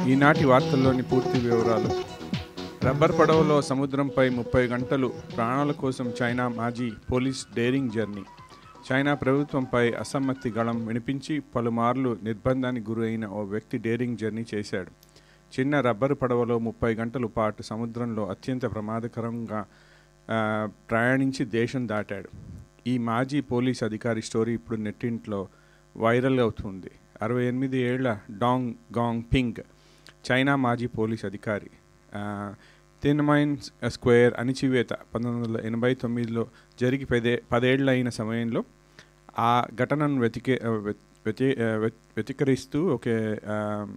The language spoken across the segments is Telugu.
ఈనాటి వార్తల్లోని పూర్తి వివరాలు రబ్బర్ పడవలో సముద్రంపై ముప్పై గంటలు ప్రాణాల కోసం చైనా మాజీ పోలీస్ డేరింగ్ జర్నీ చైనా ప్రభుత్వంపై అసమ్మతి గళం వినిపించి పలుమార్లు నిర్బంధానికి గురైన ఓ వ్యక్తి డేరింగ్ జర్నీ చేశాడు చిన్న రబ్బరు పడవలో ముప్పై గంటల పాటు సముద్రంలో అత్యంత ప్రమాదకరంగా ఆ, ప్రయాణించి దేశం దాటాడు ఈ మాజీ పోలీస్ అధికారి స్టోరీ ఇప్పుడు నెట్టింట్లో వైరల్ అవుతుంది అరవై ఎనిమిది ఏళ్ల డాంగ్ గాంగ్ పింగ్ చైనా మాజీ పోలీస్ అధికారి ఆ, తిన్మైన్ స్క్వేర్ అణిచివేత పంతొమ్మిది వందల ఎనభై తొమ్మిదిలో జరిగి పదే పదేళ్ల అయిన సమయంలో ఆ ఘటనను వెతికే ఆ, వె- వెతి ఆ, వె- వ్యతికరిస్తూ ఒక ఆ,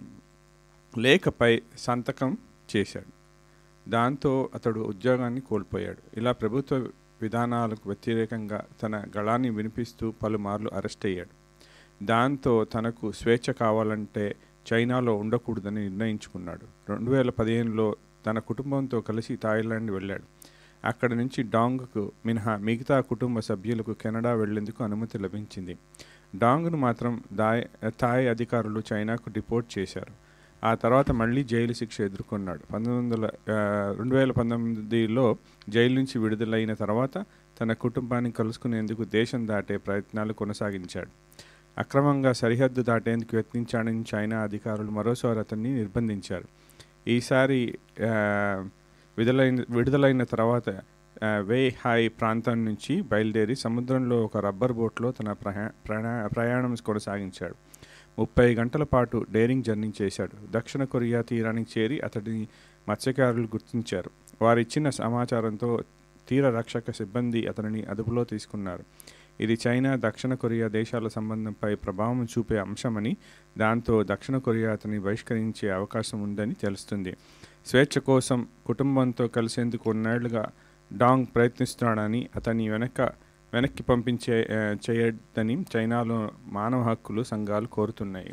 లేఖపై సంతకం చేశాడు దాంతో అతడు ఉద్యోగాన్ని కోల్పోయాడు ఇలా ప్రభుత్వ విధానాలకు వ్యతిరేకంగా తన గళాన్ని వినిపిస్తూ పలుమార్లు అరెస్ట్ అయ్యాడు దాంతో తనకు స్వేచ్ఛ కావాలంటే చైనాలో ఉండకూడదని నిర్ణయించుకున్నాడు రెండు వేల పదిహేనులో తన కుటుంబంతో కలిసి థాయిలాండ్ వెళ్ళాడు అక్కడి నుంచి డాంగ్కు మినహా మిగతా కుటుంబ సభ్యులకు కెనడా వెళ్లేందుకు అనుమతి లభించింది డాంగ్ను మాత్రం దాయ్ థాయ్ అధికారులు చైనాకు డిపోర్ట్ చేశారు ఆ తర్వాత మళ్ళీ జైలు శిక్ష ఎదుర్కొన్నాడు పంతొమ్మిది వందల ఆ, రెండు వేల పంతొమ్మిదిలో జైలు నుంచి విడుదలైన తర్వాత తన కుటుంబాన్ని కలుసుకునేందుకు దేశం దాటే ప్రయత్నాలు కొనసాగించాడు అక్రమంగా సరిహద్దు దాటేందుకు యత్నించాడని చైనా అధికారులు మరోసారి అతన్ని నిర్బంధించారు ఈసారి ఆ, విడుదలైన విడుదలైన తర్వాత ఆ, వే హాయ్ ప్రాంతం నుంచి బయలుదేరి సముద్రంలో ఒక రబ్బర్ బోట్లో తన ప్రయా ప్రయా- ప్రయాణం కొనసాగించాడు ముప్పై గంటల పాటు డేరింగ్ జర్నీ చేశాడు దక్షిణ కొరియా తీరానికి చేరి అతడిని మత్స్యకారులు గుర్తించారు వారిచ్చిన సమాచారంతో తీర రక్షక సిబ్బంది అతనిని అదుపులో తీసుకున్నారు ఇది చైనా దక్షిణ కొరియా దేశాల సంబంధంపై ప్రభావం చూపే అంశమని దాంతో దక్షిణ కొరియా అతన్ని బహిష్కరించే అవకాశం ఉందని తెలుస్తుంది స్వేచ్ఛ కోసం కుటుంబంతో కలిసేందుకు కొన్నేళ్లుగా డాంగ్ ప్రయత్నిస్తున్నాడని అతని వెనక వెనక్కి పంపించే ఆ, చేయొద్దని చైనాలో మానవ హక్కులు సంఘాలు కోరుతున్నాయి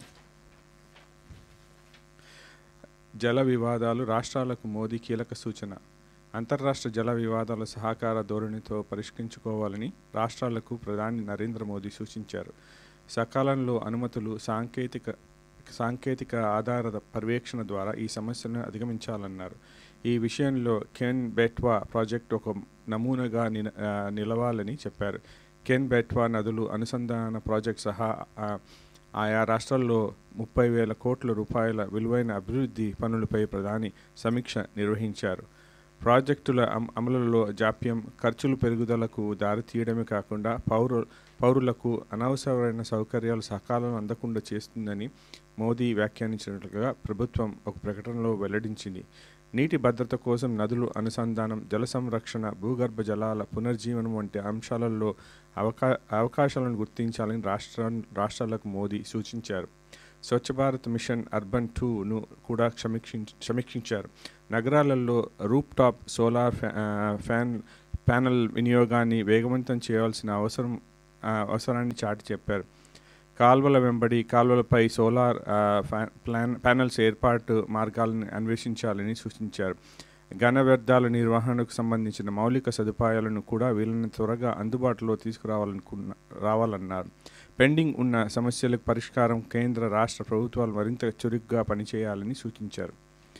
జల వివాదాలు రాష్ట్రాలకు మోదీ కీలక సూచన అంతర్రాష్ట్ర జల వివాదాల సహకార ధోరణితో పరిష్కరించుకోవాలని రాష్ట్రాలకు ప్రధాని నరేంద్ర మోదీ సూచించారు సకాలంలో అనుమతులు సాంకేతిక సాంకేతిక ఆధారిత పర్యవేక్షణ ద్వారా ఈ సమస్యను అధిగమించాలన్నారు ఈ విషయంలో కెన్ బెట్వా ప్రాజెక్ట్ ఒక నమూనాగా నిల- ఆ, నిలవాలని చెప్పారు కెన్ బెట్వా నదులు అనుసంధాన ప్రాజెక్ట్ సహా ఆ, ఆయా రాష్ట్రాల్లో ముప్పై వేల కోట్ల రూపాయల విలువైన అభివృద్ధి పనులపై ప్రధాని సమీక్ష నిర్వహించారు ప్రాజెక్టుల అమ- అమలులో జాప్యం ఖర్చులు పెరుగుదలకు దారితీయడమే కాకుండా పౌరు పౌరులకు అనవసరమైన సౌకర్యాలు సకాలంలో అందకుండా చేస్తుందని మోదీ వ్యాఖ్యానించినట్లుగా ప్రభుత్వం ఒక ప్రకటనలో వెల్లడించింది నీటి భద్రత కోసం నదులు అనుసంధానం జల సంరక్షణ భూగర్భ జలాల పునర్జీవనం వంటి అంశాలలో అవకా అవకాశాలను గుర్తించాలని రాష్ట్ర రాష్ట్రాలకు మోదీ సూచించారు స్వచ్ఛ భారత్ మిషన్ అర్బన్ టూను కూడా సమీక్షించ సమీక్షించారు నగరాలలో రూప్ టాప్ సోలార్ ఫ్యా- ఆ, ఫ్యాన్ ప్యానల్ వినియోగాన్ని వేగవంతం చేయాల్సిన అవసరం ఆ, అవసరాన్ని చాటి చెప్పారు కాల్వల వెంబడి కాల్వలపై సోలార్ ఆ, ఫ్యా- ప్లాన్ ప్యానల్స్ ఏర్పాటు మార్గాలను అన్వేషించాలని సూచించారు ఘన వ్యర్థాల నిర్వహణకు సంబంధించిన మౌలిక సదుపాయాలను కూడా వీళ్ళని త్వరగా అందుబాటులో తీసుకురావాలనుకున్న రావాలన్నారు పెండింగ్ ఉన్న సమస్యలకు పరిష్కారం కేంద్ర రాష్ట్ర ప్రభుత్వాలు మరింత చురుగ్గా పనిచేయాలని సూచించారు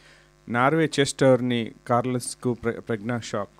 నార్వే చెస్ టోర్నీ కార్లస్కు ప్ర ప్రజ్ఞా షాక్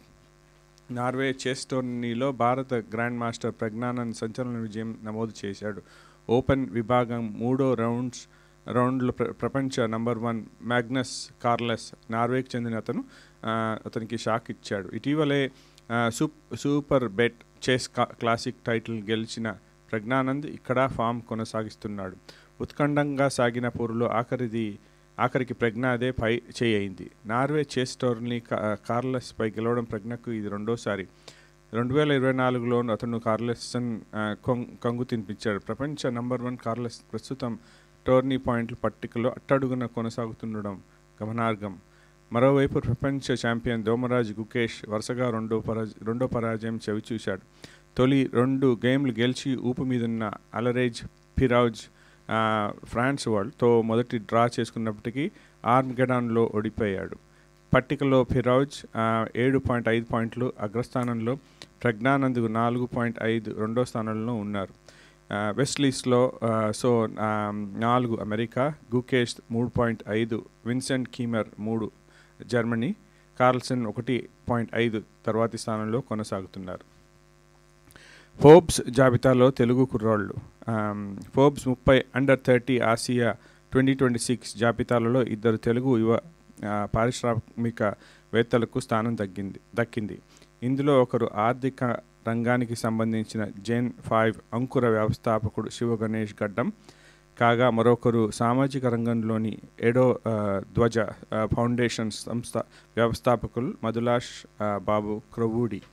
నార్వే చెస్ టోర్నీలో భారత గ్రాండ్ మాస్టర్ ప్రజ్ఞానంద్ సంచలన విజయం నమోదు చేశాడు ఓపెన్ విభాగం మూడో రౌండ్స్ రౌండ్లో ప్ర ప్రపంచ నంబర్ వన్ మ్యాగ్నస్ కార్లెస్ నార్వేకి చెందిన అతను ఆ, అతనికి షాక్ ఇచ్చాడు ఇటీవలే ఆ, సూప్ సూపర్ బెట్ చెస్ కా- క్లాసిక్ టైటిల్ గెలిచిన ప్రజ్ఞానంద్ ఇక్కడ ఫామ్ కొనసాగిస్తున్నాడు ఉత్కంఠంగా సాగిన పోరులో ఆఖరిది ఆఖరికి ప్రజ్ఞ అదే పై చేయింది నార్వే చెస్ టోర్నీ కా- కార్లెస్పై గెలవడం ప్రజ్ఞకు ఇది రెండోసారి రెండు వేల ఇరవై నాలుగులో అతను కార్లెస్సన్ ఆ, కొం- కంగు తినిపించాడు ప్రపంచ నంబర్ వన్ కార్లెస్ ప్రస్తుతం టోర్నీ పాయింట్ల పట్టికలో అట్టడుగున కొనసాగుతుండడం గమనార్హం మరోవైపు ప్రపంచ ఛాంపియన్ దోమరాజ్ గుకేష్ వరుసగా రెండో పరాజ రెండో పరాజయం చవిచూశాడు తొలి రెండు గేమ్లు గెలిచి ఊపు మీదున్న అలరేజ్ ఫిరౌజ్ ఆ, ఫ్రాన్స్ వాళ్ళతో మొదటి డ్రా చేసుకున్నప్పటికీ ఆర్మ్గెడాన్లో ఓడిపోయాడు పట్టికలో ఫిరౌజ్ ఆ, ఏడు పాయింట్ ఐదు పాయింట్లు అగ్రస్థానంలో ప్రజ్ఞానంద్ నాలుగు పాయింట్ ఐదు రెండో స్థానంలో ఉన్నారు వెస్ట్లీస్లో సో నాలుగు అమెరికా గుకేష్ మూడు పాయింట్ ఐదు విన్సెంట్ కీమర్ మూడు జర్మనీ కార్ల్సన్ ఒకటి పాయింట్ ఐదు తర్వాతి స్థానంలో కొనసాగుతున్నారు ఫోర్బ్స్ జాబితాలో తెలుగు కుర్రాళ్ళు ఫోర్బ్స్ ముప్పై under thirty Asia twenty twenty six జాబితాలలో ఇద్దరు తెలుగు యువ ఆ, పారిశ్రామికవేత్తలకు స్థానం తగ్గింది దక్కింది ఇందులో ఒకరు ఆర్థిక రంగానికి సంబంధించిన జెన్ ఫైవ్ అంకుర వ్యవస్థాపకుడు శివ గణేష్ గడ్డం కాగా మరొకరు సామాజిక రంగంలోని ఎడో ఆ, ధ్వజ ఆ, ఫౌండేషన్ సంస్థ వ్యవస్థాపకులు మధులాష్ ఆ, బాబు క్రొవూడి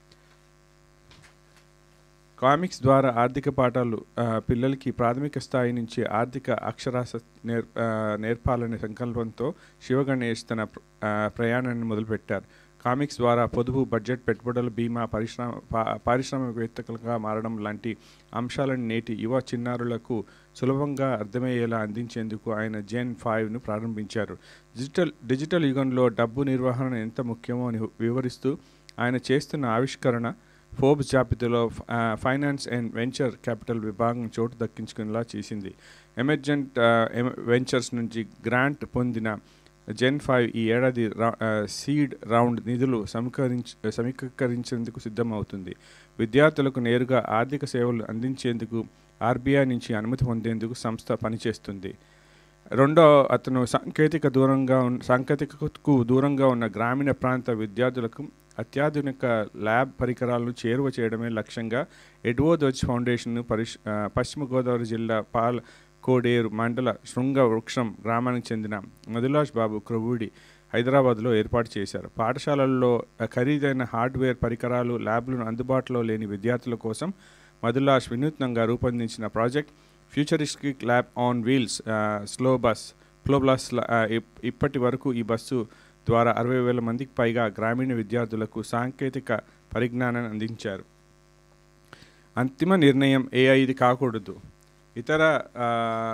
కామిక్స్ ద్వారా ఆర్థిక పాఠాలు ఆ, పిల్లలకి ప్రాథమిక స్థాయి నుంచి ఆర్థిక అక్షరాస్యత నేర్ ఆ, నేర్పాలనే సంకల్పంతో శివగణేష్ తన ప్ర- ఆ, ప్రయాణాన్ని మొదలుపెట్టారు కామిక్స్ ద్వారా పొదుపు బడ్జెట్ పెట్టుబడుల బీమా పరిశ్రమ పా- పారిశ్రామికవేత్తలుగా మారడం లాంటి అంశాలను నేటి యువ చిన్నారులకు సులభంగా అర్థమయ్యేలా అందించేందుకు ఆయన జెన్ ఫైవ్ను ప్రారంభించారు డిజిటల్ డిజిటల్ యుగంలో డబ్బు నిర్వహణ ఎంత ముఖ్యమో అని వివరిస్తూ ఆయన చేస్తున్న ఆవిష్కరణ ఫోర్బ్స్ జాబితాలో ఆ, ఫైనాన్స్ అండ్ వెంచర్ క్యాపిటల్ విభాగం చోటు దక్కించుకునేలా చేసింది ఎమర్జెంట్ ఆ, ఎమ- వెంచర్స్ నుంచి గ్రాంట్ పొందిన జెన్ ఫైవ్ ఈ ఏడాది రా- ఆ, సీడ్ రౌండ్ నిధులు సమీకరించ సమీకరించేందుకు సిద్ధమవుతుంది విద్యార్థులకు నేరుగా ఆర్థిక సేవలు అందించేందుకు ఆర్బీఐ నుంచి అనుమతి పొందేందుకు సంస్థ పనిచేస్తుంది రెండో అతను సాంకేతిక దూరంగా ఉన్న సాంకేతికతకు దూరంగా ఉన్న గ్రామీణ ప్రాంత విద్యార్థులకు అత్యాధునిక ల్యాబ్ పరికరాలను చేరువ చేయడమే లక్ష్యంగా ఎడ్వో ధ్వజ్ ఫౌండేషన్ను పరిష్ ఆ, పశ్చిమ గోదావరి జిల్లా పాల్ కోడేరు మండల శృంగ వృక్షం గ్రామానికి చెందిన మధులాష్ బాబు క్రొవూడి హైదరాబాద్లో ఏర్పాటు చేశారు పాఠశాలల్లో ఆ, ఖరీదైన హార్డ్వేర్ పరికరాలు ల్యాబ్లను అందుబాటులో లేని విద్యార్థుల కోసం మధులాష్ వినూత్నంగా రూపొందించిన project futuristic lab on wheels slow bus flow bus ఇప్పటి వరకు ఈ బస్సు ద్వారా అరవై వేల మందికి పైగా గ్రామీణ విద్యార్థులకు సాంకేతిక పరిజ్ఞానాన్ని అందించారు అంతిమ నిర్ణయం ఏఐ ఇది కాకూడదు ఇతర ఆ,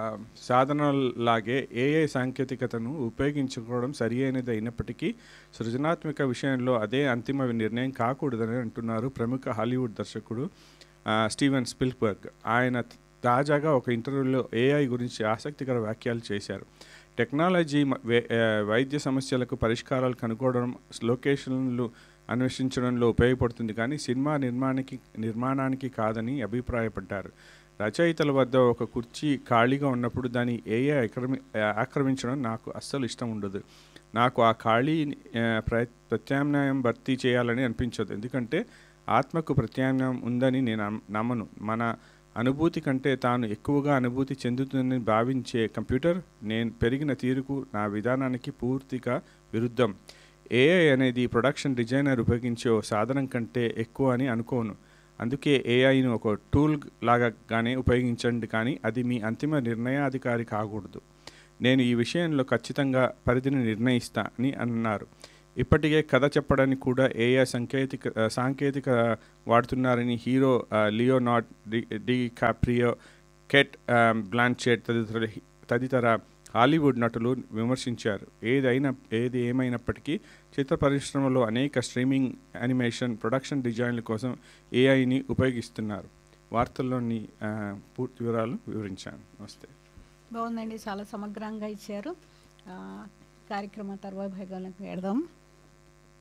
సాధనాలలాగే ఏఐ సాంకేతికతను ఉపయోగించుకోవడం సరి అయినది అయినప్పటికీ సృజనాత్మక విషయంలో అదే అంతిమ నిర్ణయం కాకూడదని అంటున్నారు ప్రముఖ హాలీవుడ్ దర్శకుడు ఆ, స్టీవెన్ స్పిల్బర్గ్ ఆయన తాజాగా ఒక ఇంటర్వ్యూలో ఏఐ గురించి ఆసక్తికర వ్యాఖ్యలు చేశారు టెక్నాలజీ మ- వే- ఆ, వైద్య సమస్యలకు పరిష్కారాలు కనుక్కోవడం లొకేషన్లు అన్వేషించడంలో ఉపయోగపడుతుంది కానీ సినిమా నిర్మాణానికి నిర్మాణానికి కాదని అభిప్రాయపడ్డారు రచయితల వద్ద ఒక కుర్చీ ఖాళీగా ఉన్నప్పుడు దాన్ని ఏఐ ఆక్రమి ఆక్రమించడం నాకు అస్సలు ఇష్టం ఉండదు నాకు ఆ ఖాళీ ఆ, ప్ర ప్రత్యామ్నాయం భర్తీ చేయాలని అనిపించదు ఎందుకంటే ఆత్మకు ప్రత్యామ్నాయం ఉందని నేను నమ్- నమ్మను మన అనుభూతి కంటే తాను ఎక్కువగా అనుభూతి చెందుతుందని భావించే కంప్యూటర్ నేను పెరిగిన తీరుకు నా విధానానికి పూర్తిగా విరుద్ధం ఏఐ అనేది ప్రొడక్షన్ డిజైనర్ ఉపయోగించే ఓ సాధనం కంటే ఎక్కువ అని అనుకోను అందుకే ఏఐను ఒక టూల్ లాగానే ఉపయోగించండి కానీ అది మీ అంతిమ నిర్ణయాధికారి కాకూడదు నేను ఈ విషయంలో ఖచ్చితంగా పరిధిని నిర్ణయిస్తా అని అన్నారు ఇప్పటికే కథ చెప్పడానికి కూడా ఏఐ సాంకేతిక ఆ, సాంకేతిక వాడుతున్నారని హీరో ఆ, Leonard di DiCaprio Cate ఆ, బ్లాంచెట్ తదితర తదితర హాలీవుడ్ నటులు విమర్శించారు ఏదైనా ఏది ఏమైనప్పటికీ చిత్ర పరిశ్రమలో అనేక స్ట్రీమింగ్ యానిమేషన్ ప్రొడక్షన్ డిజైన్ల కోసం ఏఐని ఉపయోగిస్తున్నారు వార్తల్లోని ఆ, పూర్తి వివరాలు వివరించాను నమస్తే బాగుందండి చాలా సమగ్రంగా ఇచ్చారు ఆ, కార్యక్రమం తర్వాత భాగంలోకి వెడదాం